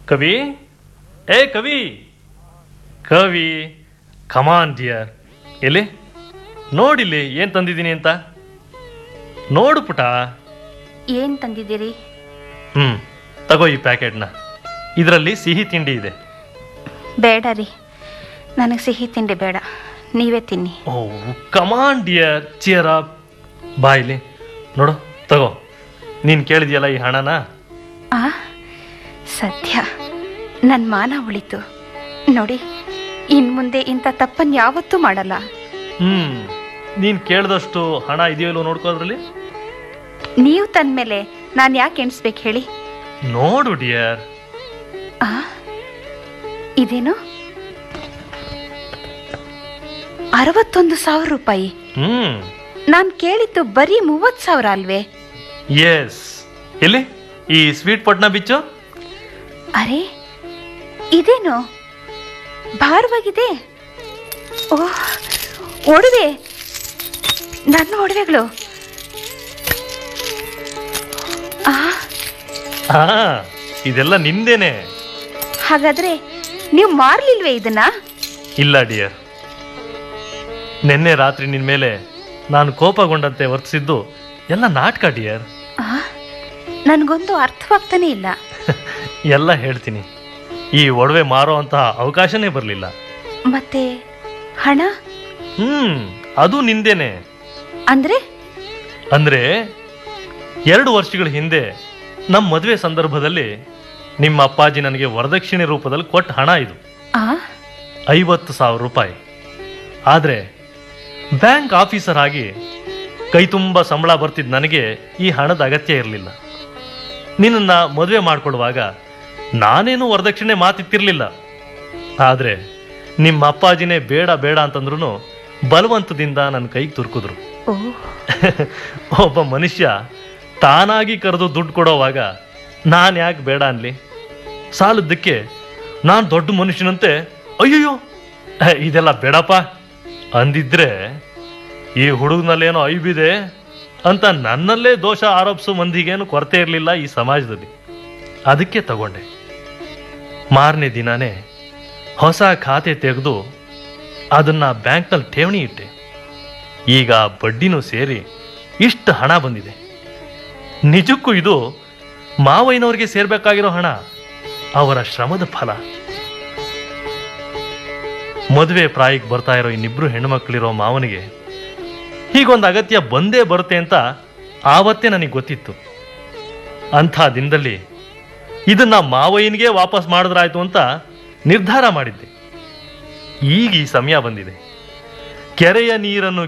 ಕವಿ ಏ ಕವಿ ಕವಿ ಕಮಾನ್ ಡಿಯರ್ ಎಲ್ಲಿ ನೋಡಿಲ್ಲಿ ಏನು ತಂದಿದ್ದೀನಿ ಅಂತ ನೋಡು ಪುಟ ಏನ್ ತಂದಿದ್ದೀರಿ ಹ್ಞೂ ತಗೋ ಈ ಪ್ಯಾಕೆಟ್ನ ಇದರಲ್ಲಿ ಸಿಹಿ ತಿಂಡಿ ಇದೆ ಬೇಡ ರೀ ನನಗೆ ಸಿಹಿ ತಿಂಡಿ ಬೇಡ ನೀವೇ ತಿನ್ನಿ oh come on dear cheer up ಬಾಯ್ಲಿ ನೋಡು ತಗೋ ನೀನು ಕೇಳಿದ್ಯಲ್ಲ ಈ ಹಣನ ಆ ಸದ್ಯ ನನ್ನ ಮಾನ ಉಳಿತು ನೋಡಿ ಇನ್ನು ಮುಂದೆ ಇಂಥ ತಪ್ಪನ್ನು ಯಾವತ್ತೂ ಮಾಡಲ್ಲ ಹ್ಞೂ ನೀನು ಕೇಳಿದಷ್ಟು ಹಣ ಇದೆಯೋ ಇಲ್ವೋ ನೋಡ್ಕೋದ್ರಲ್ಲಿ ನೀವು ತಂದ್ಮೇಲೆ ನಾನು ಯಾಕೆ ಎಣಿಸ್ಬೇಕು ಹೇಳಿ ನೋಡು ಡಿಯರ್ ಆ ಇದೇನು ಅರವತ್ತೊಂದು ಸಾವಿರ ರೂಪಾಯಿ ಹ್ಞೂ ನಾನು ಕೇಳಿದ್ದು ಬರೀ ಮೂವತ್ತು ಸಾವಿರ ಅಲ್ವೇ ಎಸ್ ಎಲ್ಲಿ ಈ ಸ್ವೀಟ್ ಪಟ್ನ ಬಿಚ್ಚು ಅರೆ ಇದೇನು ಭಾರವಾಗಿದೆ ಓಹ್ ಒಡವೆ ನನ್ನ ಒಡವೆಗಳು ಆ ಹಾ ಇದೆಲ್ಲ ನಿಂದೇನೆ ಹಾಗಾದ್ರೆ ನೀವು ಮಾರ್ಲಿಲ್ವೇ ಇದನ್ನ ಇಲ್ಲ ಡಿಯರ್ ನಿನ್ನೆ ರಾತ್ರಿ ನಿನ್ನ ಮೇಲೆ ನಾನು ಕೋಪಗೊಂಡಂತೆ ವರ್ತಿಸಿದ್ದು ಎಲ್ಲ ನಾಟಕ ಡಿಯರ್ ಆ ನನಗೊಂದು ಅರ್ಥವಾಗ್ತಾನೆ ಇಲ್ಲ ಎಲ್ಲ ಹೇಳ್ತೀನಿ ಈ ಒಡವೆ ಮಾರೋ ಅಂತಹ ಅವಕಾಶನೇ ಬರಲಿಲ್ಲ ಮತ್ತೆ ಹಣ ಹ್ಮ್ ಅದು ನಿಂದೇನೆ ಅಂದ್ರೆ ಅಂದ್ರೆ ಎರಡು ವರ್ಷಗಳ ಹಿಂದೆ ನಮ್ಮ ಮದುವೆ ಸಂದರ್ಭದಲ್ಲಿ ನಿಮ್ಮ ಅಪ್ಪಾಜಿ ನನಗೆ ವರದಕ್ಷಿಣೆ ರೂಪದಲ್ಲಿ ಕೊಟ್ಟ ಹಣ ಇದು ಆ ಐವತ್ತು ಸಾವಿರ ರೂಪಾಯಿ ಆದರೆ ಬ್ಯಾಂಕ್ ಆಫೀಸರ್ ಆಗಿ ಕೈ ತುಂಬ ಸಂಬಳ ಬರ್ತಿದ್ದ ನನಗೆ ಈ ಹಣದ ಅಗತ್ಯ ಇರಲಿಲ್ಲ ನಿನ್ನನ್ನು ಮದುವೆ ಮಾಡಿಕೊಡುವಾಗ ನಾನೇನು ವರದಕ್ಷಿಣೆ ಮಾತಿತ್ತಿರಲಿಲ್ಲ ಆದರೆ ನಿಮ್ಮ ಅಪ್ಪಾಜಿನೇ ಬೇಡ ಬೇಡ ಅಂತಂದ್ರೂ ಬಲವಂತದಿಂದ ನನ್ನ ಕೈಗೆ ತುರ್ಕಿದ್ರು ಓ ಒಬ್ಬ ಮನುಷ್ಯ ತಾನಾಗಿ ಕರೆದು ದುಡ್ಡು ಕೊಡೋವಾಗ ನಾನು ಯಾಕೆ ಬೇಡ ಅನ್ಲಿ ಸಾಲದ್ದಕ್ಕೆ ನಾನು ದೊಡ್ಡ ಮನುಷ್ಯನಂತೆ ಅಯ್ಯಯ್ಯೋ ಹೇ, ಇದೆಲ್ಲ ಬೇಡಪ್ಪ ಅಂದಿದ್ರೆ ಈ ಹುಡುಗನಲ್ಲೇನೋ ಐಬಿದೆ ಅಂತ ನನ್ನಲ್ಲೇ ದೋಷ ಆರೋಪಿಸೋ ಮಂದಿಗೇನು ಕೊರತೆ ಇರಲಿಲ್ಲ ಈ ಸಮಾಜದಲ್ಲಿ ಅದಕ್ಕೆ ತಗೊಂಡೆ ಮಾರನೇ ದಿನಾನೇ ಹೊಸ ಖಾತೆ ತೆಗೆದು ಅದನ್ನ ಬ್ಯಾಂಕ್ನಲ್ಲಿ ಠೇವಣಿ ಇಟ್ಟೆ ಈಗ ಬಡ್ಡಿನೂ ಸೇರಿ ಇಷ್ಟು ಹಣ ಬಂದಿದೆ ನಿಜಕ್ಕೂ ಇದು ಮಾವಯ್ಯನವ್ರಿಗೆ ಸೇರ್ಬೇಕಾಗಿರೋ ಹಣ ಅವರ ಶ್ರಮದ ಫಲ ಮದುವೆ ಪ್ರಾಯಕ್ಕೆ ಬರ್ತಾ ಇರೋ ಇನ್ನಿಬ್ರು ಹೆಣ್ಮಕ್ಳಿರೋ ಮಾವನಿಗೆ ಹೀಗೊಂದು ಅಗತ್ಯ ಬಂದೇ ಬರುತ್ತೆ ಅಂತ ಆವತ್ತೇ ನನಗೆ ಗೊತ್ತಿತ್ತು ಅಂಥ ದಿನದಲ್ಲಿ ಇದನ್ನ ಮಾವಯ್ಯನಿಗೆ ವಾಪಸ್ ಮಾಡಿದ್ರಾಯ್ತು ಅಂತ ನಿರ್ಧಾರ ಮಾಡಿದ್ದೆ ಈಗ ಈ ಸಮಯ ಬಂದಿದೆ ಕೆರೆಯ ನೀರನ್ನು